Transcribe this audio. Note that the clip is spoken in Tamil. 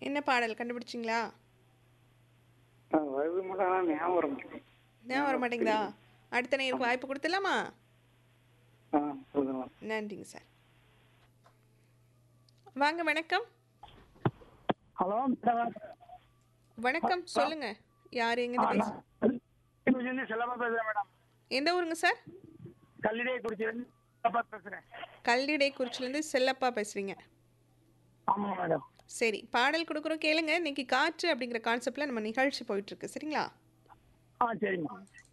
என்ன பாடல் கண்டுபிடிச்சிங்களா ஆ, வருது மட்டும் ஆனால் ஞாபகம் வர மாட்டேங்குது ஞாபகம் வர மாட்டேங்குதா அடுத்த நேருக்கு வாய்ப்பு கொடுத்துடலாமா ஆ சொல்லுங்க நன்றிங்க சார் வாங்க வணக்கம் ஹலோ மேடம் வணக்கம் சொல்லுங்க யார் எங்கிட்ட பேச இருந்து செல்லப்பா பேசுறேன் மேடம் எந்த ஊருங்க சார் கல்லிடை குறிச்சியிலேருந்து செல்லப்பா பேசுறேன் கல்லிடை குறிச்சிலேருந்து செல்லப்பா பேசுறீங்க ஆமாம் மேடம் சரி பாடல் கொடுக்குறோம் கேளுங்க இன்னைக்கு காற்று அப்படிங்கிற கான்செப்டில் நம்ம நிகழ்ச்சி போயிட்டு இருக்கு சரிங்களா ஆ சரிம்மா